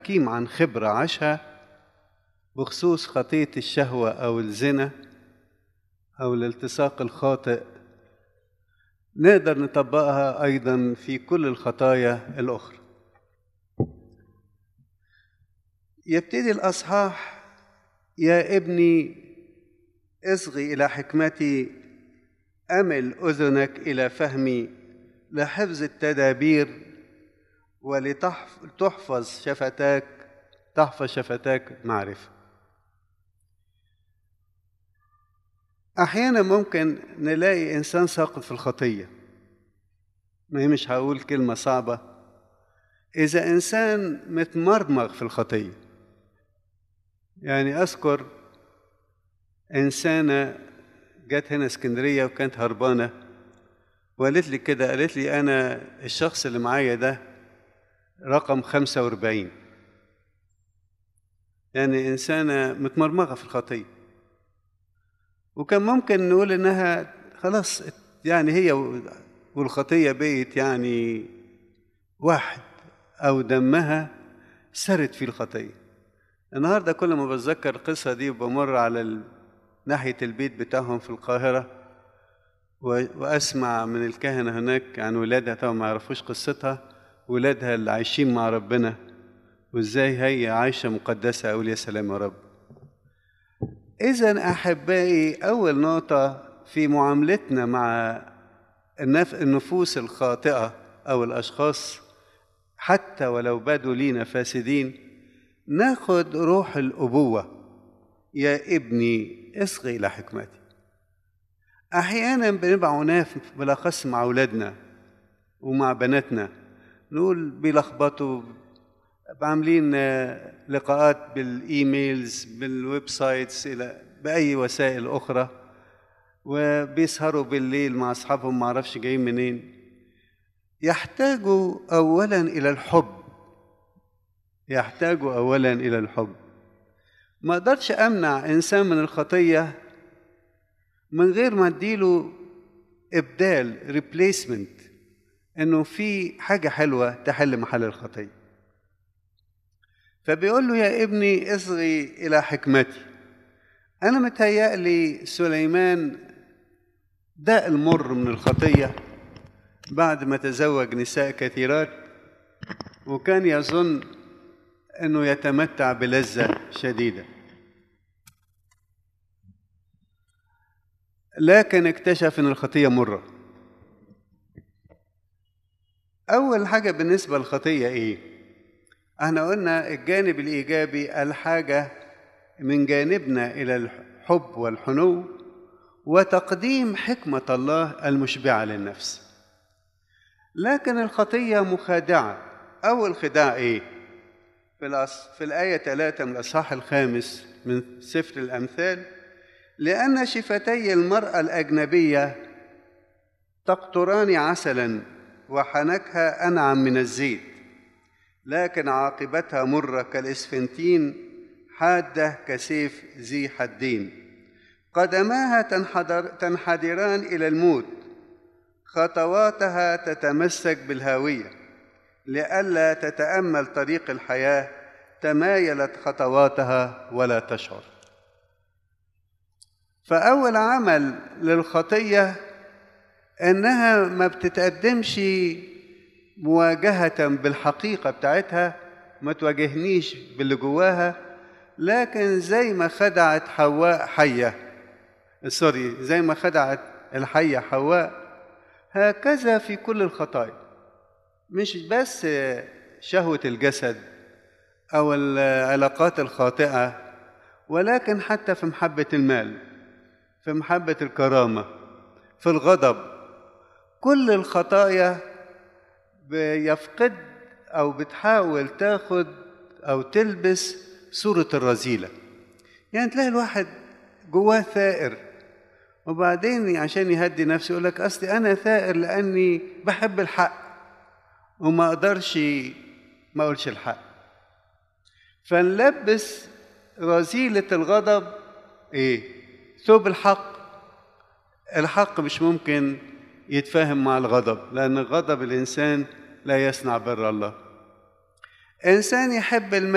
حكيم عن خبرة عاشها بخصوص خطية الشهوة أو الزنا أو الالتصاق الخاطئ نقدر نطبقها أيضا في كل الخطايا الأخرى يبتدي الأصحاح يا ابني اصغي إلى حكمتي أمل أذنك إلى فهمي لحفظ التدابير ولتحفظ شفتاك تحفظ شفتاك معرفة أحيانا ممكن نلاقي إنسان ساقط في الخطية ما هي مش هقول كلمة صعبة إذا إنسان متمرمغ في الخطية يعني أذكر إنسانة جت هنا اسكندرية وكانت هربانة وقالت لي كده قالت لي أنا الشخص اللي معايا ده رقم خمسة وأربعين يعني إنسانة متمرمغة في الخطية وكان ممكن نقول إنها خلاص يعني هي والخطية بقت يعني واحد أو دمها سرت في الخطية النهاردة كل ما بتذكر القصة دي وبمر على ناحية البيت بتاعهم في القاهرة وأسمع من الكهنة هناك عن ولادها طبعا ما يعرفوش قصتها ولادها اللي عايشين مع ربنا وازاي هي عايشة مقدسة أقول يا سلام يا رب إذا أحبائي أول نقطة في معاملتنا مع النفوس الخاطئة أو الأشخاص حتى ولو بدوا لينا فاسدين ناخد روح الأبوة يا ابني اصغي إلى حكمتي أحيانا بنبقى عناف بالأخص مع أولادنا ومع بناتنا نقول بيلخبطوا عاملين لقاءات بالايميلز بالويب سايتس الى باي وسائل اخرى وبيسهروا بالليل مع اصحابهم ما اعرفش جايين منين يحتاجوا اولا الى الحب يحتاجوا اولا الى الحب ما اقدرش امنع انسان من الخطيه من غير ما اديله ابدال ريبليسمنت انه في حاجه حلوه تحل محل الخطيه فبيقول له يا ابني اصغي الى حكمتي انا متهيألي سليمان داء المر من الخطيه بعد ما تزوج نساء كثيرات وكان يظن انه يتمتع بلذه شديده لكن اكتشف ان الخطيه مره أول حاجة بالنسبة للخطية إيه؟ احنا قلنا الجانب الإيجابي الحاجة من جانبنا إلى الحب والحنو وتقديم حكمة الله المشبعة للنفس لكن الخطية مخادعة أول خداع إيه؟ في, الأص... في الآية 3 من الأصحاح الخامس من سفر الأمثال لأن شفتي المرأة الأجنبية تقطران عسلا وحنكها أنعم من الزيت لكن عاقبتها مرة كالإسفنتين حادة كسيف ذي حدين قدماها تنحدر تنحدران إلى الموت خطواتها تتمسك بالهاوية لئلا تتأمل طريق الحياة تمايلت خطواتها ولا تشعر فأول عمل للخطية انها ما بتتقدمش مواجهه بالحقيقه بتاعتها ما تواجهنيش باللي جواها لكن زي ما خدعت حواء حيه سوري زي ما خدعت الحيه حواء هكذا في كل الخطايا مش بس شهوه الجسد او العلاقات الخاطئه ولكن حتى في محبه المال في محبه الكرامه في الغضب كل الخطايا بيفقد او بتحاول تاخد او تلبس صورة الرذيلة يعني تلاقي الواحد جواه ثائر وبعدين عشان يهدي نفسه يقول لك اصلي انا ثائر لاني بحب الحق وما اقدرش ما اقولش الحق فنلبس رذيلة الغضب ايه ثوب الحق الحق مش ممكن يتفاهم مع الغضب لأن غضب الإنسان لا يصنع بر الله إنسان يحب المال